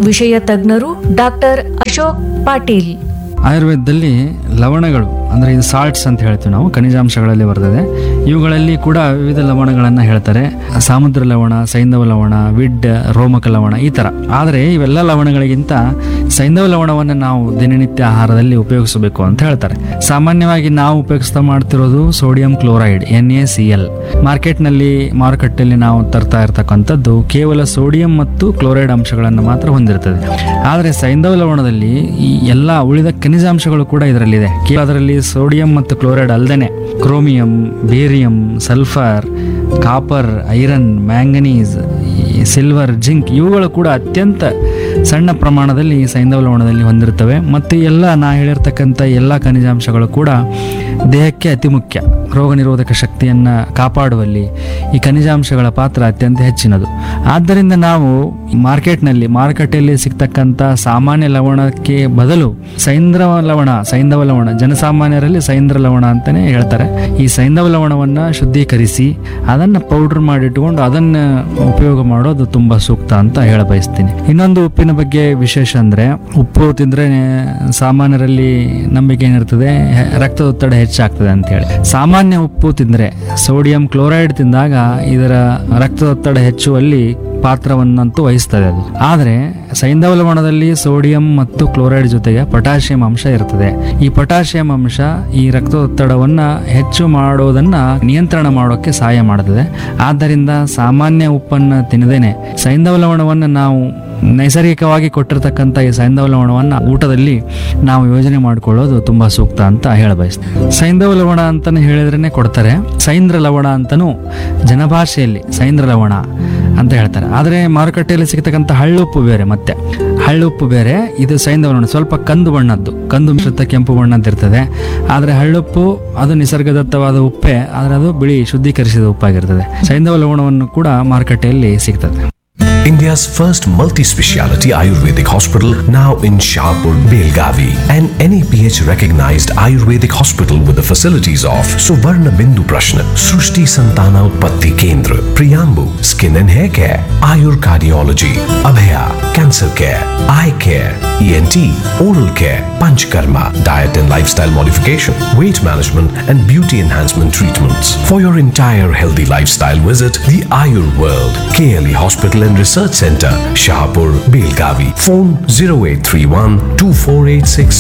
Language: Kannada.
ವಿಷಯ ತಜ್ಞರು ಡಾಕ್ಟರ್ ಅಶೋಕ್ ಪಾಟೀಲ್ ಆಯುರ್ವೇದದಲ್ಲಿ ಲವಣಗಳು ಅಂದರೆ ಇದು ಸಾಲ್ಟ್ಸ್ ಅಂತ ಹೇಳ್ತೀವಿ ನಾವು ಖನಿಜಾಂಶಗಳಲ್ಲಿ ಬರ್ತದೆ ಇವುಗಳಲ್ಲಿ ಕೂಡ ವಿವಿಧ ಲವಣಗಳನ್ನು ಹೇಳ್ತಾರೆ ಸಾಮುದ್ರ ಲವಣ ಸೈಂಧವ ಲವಣ ವಿಡ್ ರೋಮಕ ಲವಣ ಈ ಥರ ಆದರೆ ಇವೆಲ್ಲ ಲವಣಗಳಿಗಿಂತ ಸೈಂಧವ ಲವಣವನ್ನು ನಾವು ದಿನನಿತ್ಯ ಆಹಾರದಲ್ಲಿ ಉಪಯೋಗಿಸಬೇಕು ಅಂತ ಹೇಳ್ತಾರೆ ಸಾಮಾನ್ಯವಾಗಿ ನಾವು ಉಪಯೋಗಿಸ್ತಾ ಮಾಡ್ತಿರೋದು sodium chloride N A C L ಮಾರ್ಕೆಟ್ನಲ್ಲಿ ಮಾರುಕಟ್ಟೆಯಲ್ಲಿ ನಾವು ತರ್ತಾ ಇರ್ತಕ್ಕಂಥದ್ದು ಕೇವಲ ಸೋಡಿಯಂ ಮತ್ತು ಕ್ಲೋರೈಡ್ ಅಂಶಗಳನ್ನು ಮಾತ್ರ ಹೊಂದಿರ್ತದೆ ಆದರೆ ಸೈಂಧವ ಲವಣದಲ್ಲಿ ಈ ಎಲ್ಲ ಉಳಿದ ಖನಿಜಾಂಶಗಳು ಕೂಡ ಇದರಲ್ಲಿದೆ ಕೇವಲ ಅದರಲ್ಲಿ ಸೋಡಿಯಂ ಮತ್ತು ಕ್ಲೋರೈಡ್ ಅಲ್ಲದೆ chromium barium sulphur copper iron manganese silver zinc ಇವುಗಳು ಕೂಡ ಅತ್ಯಂತ ಸಣ್ಣ ಪ್ರಮಾಣದಲ್ಲಿ ಈ ಸೈಂಧವ ಲವಣದಲ್ಲಿ ಹೊಂದಿರ್ತವೆ ಮತ್ತು ಎಲ್ಲ ನಾ ಹೇಳಿರ್ತಕ್ಕಂಥ ಎಲ್ಲ ಖನಿಜಾಂಶಗಳು ಕೂಡ ದೇಹಕ್ಕೆ ಅತಿ ಮುಖ್ಯ ರೋಗ ನಿರೋಧಕ ಶಕ್ತಿಯನ್ನು ಕಾಪಾಡುವಲ್ಲಿ ಈ ಖನಿಜಾಂಶಗಳ ಪಾತ್ರ ಅತ್ಯಂತ ಹೆಚ್ಚಿನದು ಆದ್ದರಿಂದ ನಾವು ಮಾರ್ಕೆಟ್ನಲ್ಲಿ ಮಾರುಕಟ್ಟೆಯಲ್ಲಿ ಸಿಗ್ತಕ್ಕಂಥ ಸಾಮಾನ್ಯ ಲವಣಕ್ಕೆ ಬದಲು ಸೈಂದ್ರವ ಲವಣ ಸೈಂಧವ ಲವಣ ಜನಸಾಮಾನ್ಯರಲ್ಲಿ ಸೈಂದ್ರ ಲವಣ ಅಂತಲೇ ಹೇಳ್ತಾರೆ ಈ ಸೈಂಧವ ಲವಣವನ್ನು ಶುದ್ಧೀಕರಿಸಿ ಅದನ್ನು ಪೌಡ್ರ್ ಮಾಡಿಟ್ಕೊಂಡು ಅದನ್ನು ಉಪಯೋಗ ಮಾಡೋದು ತುಂಬ ಸೂಕ್ತ ಅಂತ ಹೇಳ ಬಯಸ್ತೀನಿ ಇನ್ನೊಂದು ಉಪ್ಪಿನ ಬಗ್ಗೆ ವಿಶೇಷ ಅಂದರೆ ಉಪ್ಪು ತಿಂದರೆ ಸಾಮಾನ್ಯರಲ್ಲಿ ನಂಬಿಕೆ ಏನಿರ್ತದೆ ಹೆ- ರಕ್ತದೊತ್ತಡ ಹೆಚ್ಚಾಗ್ತದೆ ಅಂತ ಹೇಳಿ ಸಾಮಾನ್ಯ ಉಪ್ಪು ತಿಂದರೆ ಸೋಡಿಯಂ ಕ್ಲೋರೈಡ್ ತಿಂದಾಗ ಇದರ ರಕ್ತದೊತ್ತಡ ಹೆಚ್ಚುವಲ್ಲಿ ಪಾತ್ರವನ್ನಂತೂ ವಹಿಸ್ತದೆ ಅದು ಆದರೆ ಸೈಂಧವ ಲವಣದಲ್ಲಿ ಸೋಡಿಯಂ ಮತ್ತು ಕ್ಲೋರೈಡ್ ಜೊತೆಗೆ ಪೊಟ್ಯಾಷಿಯಂ ಅಂಶ ಇರ್ತದೆ ಈ ಪೊಟ್ಯಾಷಿಯಂ ಅಂಶ ಈ ರಕ್ತದೊತ್ತಡವನ್ನು ಹೆಚ್ಚು ಮಾಡೋದನ್ನ ನಿಯಂತ್ರಣ ಮಾಡೋಕ್ಕೆ ಸಹಾಯ ಮಾಡುತ್ತದೆ ಆದ್ದರಿಂದ ಸಾಮಾನ್ಯ ಉಪ್ಪನ್ನು ತಿನ್ನದೇನೆ ಸೈಂಧವ ಲವಣವನ್ನು ನಾವು ನೈಸರ್ಗಿಕವಾಗಿ ಕೊಟ್ಟಿರ್ತಕ್ಕಂಥ ಈ ಸೈಂಧವ ಲವಣವನ್ನು ಊಟದಲ್ಲಿ ನಾವು ಯೋಜನೆ ಮಾಡಿಕೊಳ್ಳೋದು ತುಂಬ ಸೂಕ್ತ ಅಂತ ಹೇಳ ಬಯಸ್ತೀನಿ ಸೈಂಧವ ಲವಣ ಅಂತಲೇ ಹೇಳಿದ್ರೇ ಕೊಡ್ತಾರೆ ಸೈಂದ್ರ ಲವಣ ಅಂತಲೂ ಜನಭಾಷೆಯಲ್ಲಿ ಸೈಂದ್ರ ಲವಣ ಅಂತ ಹೇಳ್ತಾರೆ ಆದರೆ ಮಾರುಕಟ್ಟೆಯಲ್ಲಿ ಸಿಗ್ತಕ್ಕಂಥ ಹಳ್ಳುಪ್ಪು ಬೇರೆ ಮತ್ತೆ ಹಳ್ಳುಪ್ಪು ಬೇರೆ ಇದು ಸೈಂಧವ ಲವಣ ಸ್ವಲ್ಪ ಕಂದು ಬಣ್ಣದ್ದು ಕಂದು ಮಿಶ್ರಿತ ಕೆಂಪು ಬಣ್ಣದ್ದಿರ್ತದೆ ಆದರೆ ಹಳ್ಳುಪ್ಪು ಅದು ನಿಸರ್ಗದತ್ತವಾದ ಉಪ್ಪೆ ಆದರೆ ಅದು ಬಿಳಿ ಶುದ್ಧೀಕರಿಸಿದ ಉಪ್ಪಾಗಿರ್ತದೆ ಸೈಂಧವ ಲವಣವನ್ನು ಕೂಡ ಮಾರುಕಟ್ಟೆಯಲ್ಲಿ ಸಿಗ್ತದೆ India's first multi-speciality Ayurvedic hospital now in Shahpur, Belgavi. An NAPH recognized Ayurvedic hospital with the facilities of Suvarna Bindu Prashna, Srushti Santana Utpatti Kendra, Priyambu, Skin and Hair Care, Ayur Cardiology, Abhaya, Cancer Care, Eye Care, ENT, Oral Care, Panchkarma, Diet and Lifestyle Modification, Weight Management and Beauty Enhancement Treatments. For your entire healthy lifestyle visit the Ayur World, KLE Hospital and Research Center, Shahpur, Belgavi. Phone 0831 2486